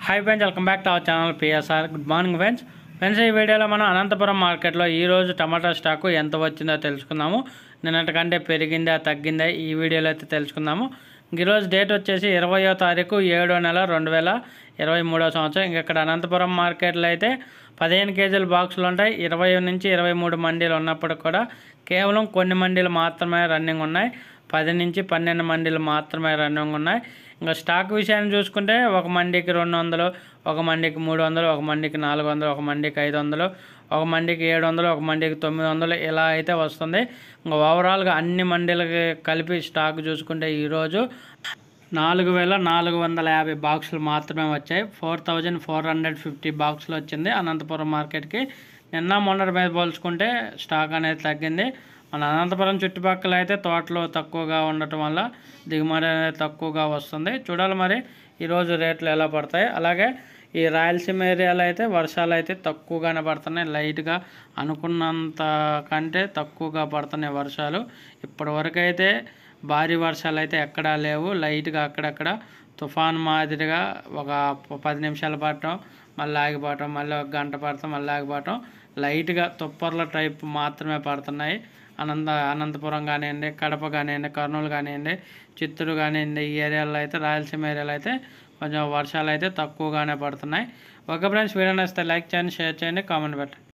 hi friends welcome back to our channel PSR good morning friends friends ఈ వీడియోలో మనం అనంతపురం మార్కెట్లో ఈరోజు టమాటా స్టాకు ఎంత వచ్చిందో తెలుసుకుందాము నిన్నటికంటే పెరిగిందా తగ్గిందా ఈ వీడియోలో అయితే తెలుసుకుందాము ఈరోజు డేట్ వచ్చేసి ఇరవయో తారీఖు ఏడో నెల రెండు వేల ఇరవై మూడో సంవత్సరం ఇంక ఇక్కడ అనంతపురం మార్కెట్లో అయితే పదిహేను కేజీల బాక్సులు ఉంటాయి ఇరవై నుంచి ఇరవై మూడు మండీలు ఉన్నప్పుడు కూడా కేవలం కొన్ని మండీలు మాత్రమే రన్నింగ్ ఉన్నాయి పది నుంచి పన్నెండు మండీలు మాత్రమే రన్నింగ్ ఉన్నాయి ఇంకా స్టాక్ విషయాన్ని చూసుకుంటే ఒక మండికి రెండు వందలు ఒక మండికి మూడు వందలు ఒక మండికి నాలుగు వందలు ఒక మండికి ఐదు వందలు ఒక మండికి ఏడు వందలు ఒక మండికి తొమ్మిది వందలు ఇలా అయితే వస్తుంది ఇంకా ఓవరాల్గా అన్ని మండీలకి కలిపి స్టాక్ చూసుకుంటే ఈరోజు నాలుగు వేల నాలుగు వందల యాభై బాక్సులు మాత్రమే వచ్చాయి four thousand four hundred fifty బాక్సులు వచ్చింది అనంతపురం మార్కెట్కి నిన్న మొన్నటి మీద పోల్చుకుంటే స్టాక్ అనేది తగ్గింది మన అనంతపురం చుట్టుపక్కల అయితే తోటలు తక్కువగా ఉండటం వల్ల దిగుమతి అనేది తక్కువగా వస్తుంది చూడాలి మరి ఈరోజు రేట్లు ఎలా పడతాయి అలాగే ఈ రాయలసీమ ఏరియాలో అయితే వర్షాలు అయితే తక్కువగానే పడుతున్నాయి లైట్గా అనుకున్నంత కంటే తక్కువగా పడుతున్నాయి వర్షాలు ఇప్పటివరకు అయితే భారీ వర్షాలు అయితే ఎక్కడా లేవు లైట్గా అక్కడక్కడ తుఫాన్ మాదిరిగా ఒక ప- పది నిమిషాలు పడటం మళ్ళీ ఆగిపోవటం మళ్ళీ ఒక గంట పడటం మళ్ళీ ఆగిపోవటం లైట్గా తుప్పర్ల టైప్ మాత్రమే పడుతున్నాయి అనంత అనంతపురం కానివ్వండి కడప కానివ్వండి కర్నూలు కానివ్వండి చిత్తూరు కానివ్వండి ఈ ఏరియాలో అయితే రాయలసీమ ఏరియాలో అయితే కొంచెం వర్షాలు అయితే తక్కువగానే పడుతున్నాయి ఓకే ఫ్రెండ్స్ వీడియో నచ్చితే లైక్ చేయండి షేర్ చేయండి కామెంట్ పెట్టండి